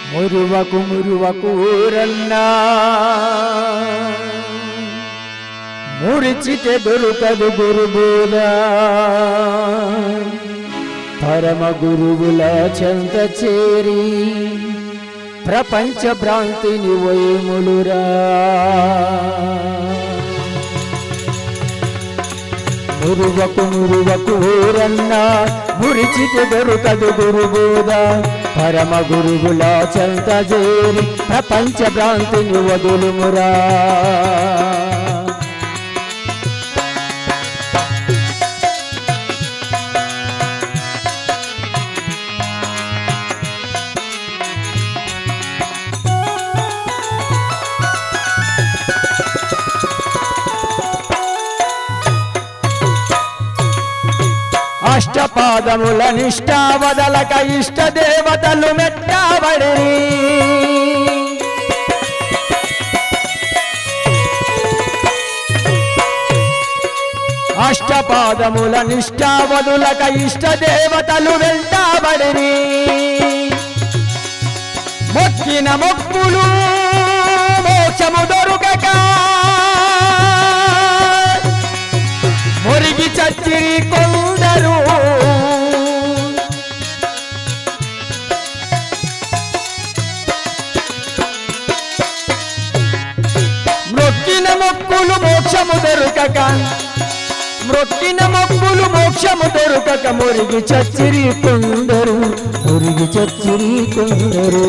మురువకు మురువకు ఊరన్నా మురిచితే దొరుకదు గురుబోధ పరమ గురువుల చెంత చేరి ప్రపంచ భ్రాంతిని వైములురా మురువకు మురువకు ఊరన్నా మురిచితే దొరుకదు గురుబోధ పరమ గురువుల చెంత చేరి ప్రపంచ భ్రాంతిని వదులుమురా అష్టపాదముల నిష్ఠా వదలక ఇష్ట దేవతలు మెట్టాబడి అష్టపాదముల నిష్ఠా వదులక ఇష్ట దేవతలు వెంటాబడి మొక్కిన మొక్కులు మోక్షము దొరుకక మురిగి చచ్చిరి కొందరు మ్రొక్కిన మొక్కులు మోక్షము దొరకక మ్రొక్కిన మొక్కులు మోక్షము దొరకక మురిగి చచ్చిరి కొందరు మురిగి చచ్చిరి కొందరు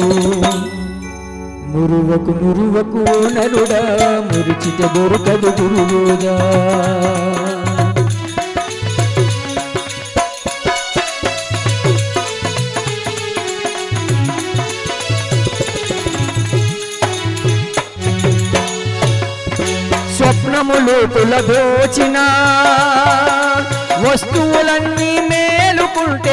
మురువకు మురువకు నరుడా మురిచిత దొరకదు గురువుగా స్వప్నములు దోచిన వస్తువులన్నీ మేలుకుంటే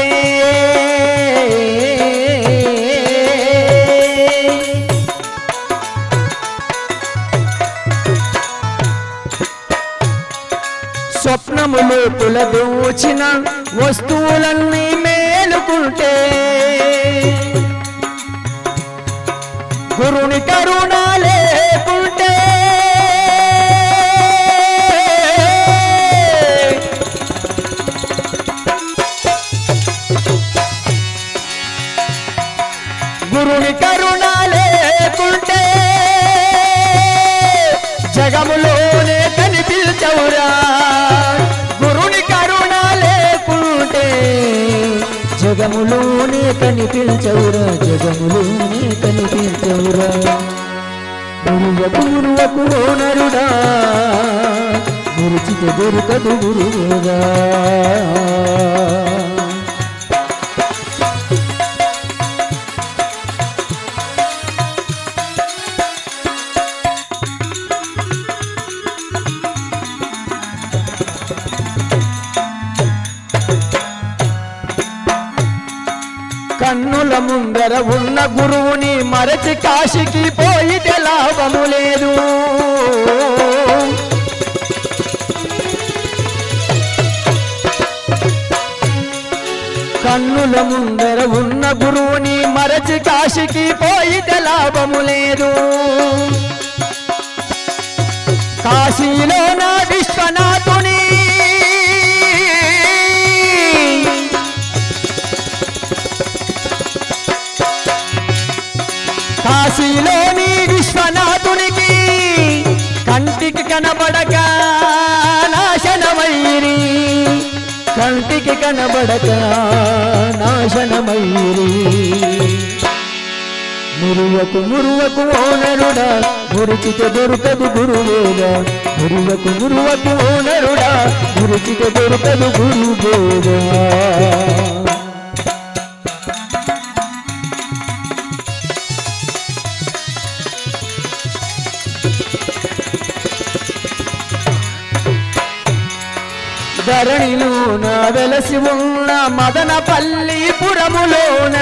స్వప్నములు దోచిన వస్తువులన్నీ మేలుకుంటే గురుని కరుణ లేకుంటే గురుని కరుణ లేకుంటే జగములోనే కనిపించవురా గురుని కరుణ లేకుంటే జగములోనే కనిపించవురా జగములోనే కనిపించవురా గురువకు గురువకు నరుడా గురుచిత దొరకదు గురువుగా కన్నుల ముందర ఉన్న గురువుని మరచి కాశీకి పోయితే లాభము లేదు కన్నుల ముందర ఉన్న గురువుని మరచి కాశీకి పోయితే లాభము లేదు కాశీలో నా విశ్వనాథుని కాశీలోని విశ్వనాథునికి కంటికి కనబడక నాశనమైరి కంటికి కనబడక నాశనమైరి మురువకు మురువకు ఓనరుడా మురిచిత దొరకదు గురువేదా మురువకు మురువకు ఓనరుడా మురిచిత దొరకదు గురువేదా ధరణిలోన వెలసి ఉన్న మదనపల్లి పురములోన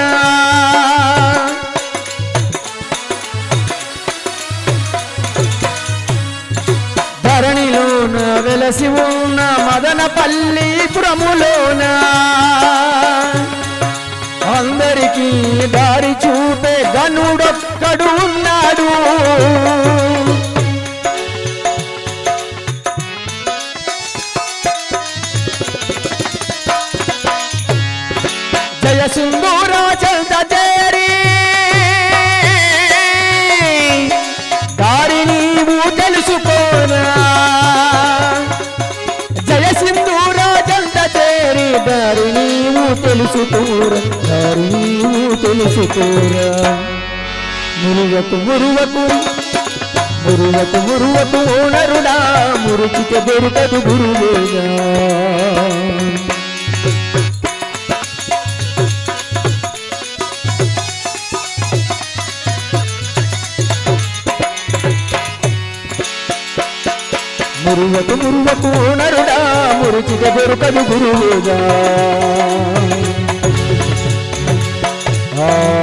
ధరణిలోన వెలసి ఉన్న మదనపల్లి పురములోన అందరికీ దారి చూడ చూపే గనుడొక్కడు ఉన్నాడు జయ సింధూర చంద చేరి దారి నీవు తెలుసుకోనా జయ సింధూర చంద చేరి దారి నీవు తెలుసుకోరా దారి నీవు తెలుసుకోరా మురువకు మురువకు మురువకు మురువకు ఓనరుడా మురుచిత దొరకదు గురువేగా మురువకు మురువకు నరుడా మురుచిత దొరకదు గురువుగా ఆ